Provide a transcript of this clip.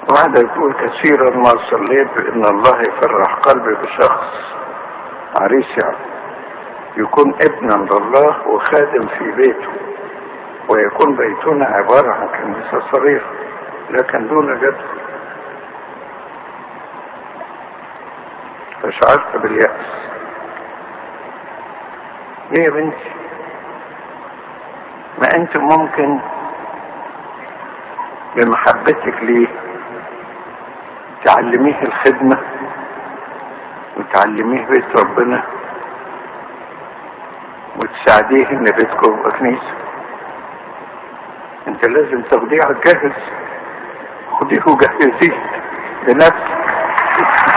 واحدة يقول كثيرا ما صليت بأن الله يفرح قلبي بشخص عريس يعني يكون ابنا لله وخادم في بيته ويكون بيتنا عبارة عن كنيسة صغيرة لكن دون جدل فشعرت باليأس ليه يا بنتي ما انت ممكن بمحبتك ليه تعلميه الخدمة وتعلميه بيت ربنا وتساعديه ان بيتكم يبقى كنيسة انت لازم تاخديه على الجاهز خديه وجهزيه لنفسك